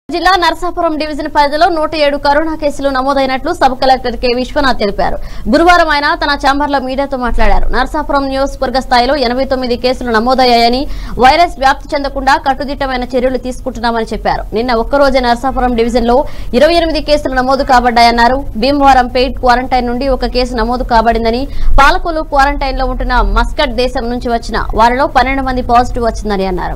జిల్లా నరసాపురం డివిజన్ పరిధిలో నూట ఏడు కరోనా కేసులు నమోదైనట్లు సబ్ కలెక్టర్ కె విశ్వనాథ్ తెలిపారు గురువారం ఆయన తన ఛాంబర్లో మీడియాతో మాట్లాడారు నరసాపురం నియోజకవర్గ స్థాయిలో ఎనభై తొమ్మిది కేసులు నమోదయ్యాయని వైరస్ వ్యాప్తి చెందకుండా కట్టుదిట్టమైన చర్యలు తీసుకుంటున్నామని చెప్పారు నిన్న ఒక్కరోజే నరసాపురం డివిజన్ లో ఇరవై ఎనిమిది కేసులు నమోదు కాబడ్డాయన్నారు భీమవరం పెయిడ్ క్వారంటైన్ నుండి ఒక కేసు నమోదు కాబడిందని పాలకొల్లు క్వారంటైన్ లో ఉంటున్న మస్కట్ దేశం నుంచి వచ్చిన వారిలో పన్నెండు మంది పాజిటివ్ వచ్చిందని అన్నారు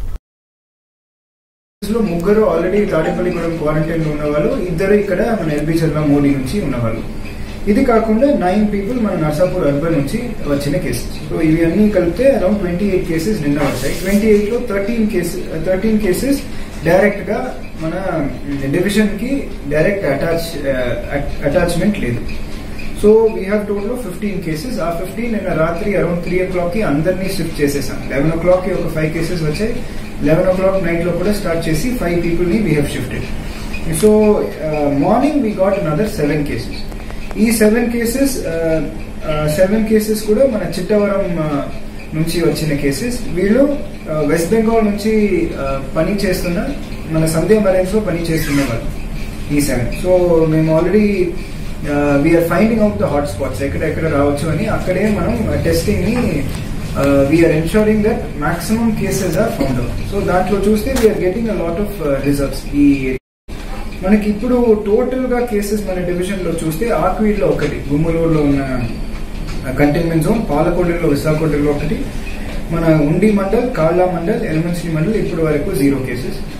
లో ముగ్గురు ఆల్రెడీ తాడేపల్లిగూడెం క్వారంటైన్ లో ఉన్నవాళ్ళు ఇద్దరు ఇక్కడ మన ఎల్బీ చర్ల మోడీ నుంచి ఉన్నవాళ్ళు ఇది కాకుండా నైన్ పీపుల్ మన నర్సాపూర్ అర్బన్ నుంచి వచ్చిన కేసెస్ సో ఇవి అన్ని కలిపితే అరౌండ్ ట్వంటీ ఎయిట్ కేసెస్ నిన్న వచ్చాయి ట్వంటీ ఎయిట్ లో thirteen cases thirteen cases direct గా మన డివిజన్ కి డైరెక్ట్ అటాచ్ అటాచ్మెంట్ లేదు so we have total fifteen cases ఆ ఫిఫ్టీన్ నిన్న రాత్రి అరౌండ్ త్రీ ఓ క్లాక్ కి అందరినీ షిఫ్ట్ చేసేసాం లెవెన్ ఓ క్లాక్ కి ఒక ఫైవ్ కేసెస్ వచ్చాయి లెవెన్ ఓ క్లాక్ నైట్ లో కూడా స్టార్ట్ చేసి ఫైవ్ పీపుల్ ని we have shifted so morning we got another seven cases ఈ సెవెన్ కేసెస్ సెవెన్ కేసెస్ కూడా మన చిట్టవరం uh, నుంచి వచ్చిన కేసెస్ వీళ్ళు వెస్ట్ బెంగాల్ నుంచి uh, పని చేస్తున్న మన సంధ్య మరైన్స్ లో పని చేస్తున్న వాళ్ళు ఈ సెవెన్ సో మేము already we are finding out the hot spots ఎక్కడెక్కడ రావచ్చు అని అక్కడే మనం టెస్టింగ్ ని we are ensuring that maximum cases are found out so దాంట్లో చూస్తే we are getting a lot of results ఈ మనకి ఇప్పుడు టోటల్ గా కేసెస్ మన డివిజన్ లో చూస్తే ఆక్వీడ్ లో ఒకటి గుమ్మలూరులో ఉన్న కంటైన్మెంట్ జోన్ పాలకోటలో విశాఖపట్నంలో ఒకటి మన ఉండి మండల్ కాళ్ళ మండల్ ఎలిమెంట్స్లీ మండల్ ఇప్పటి వరకు జీరో కేసెస్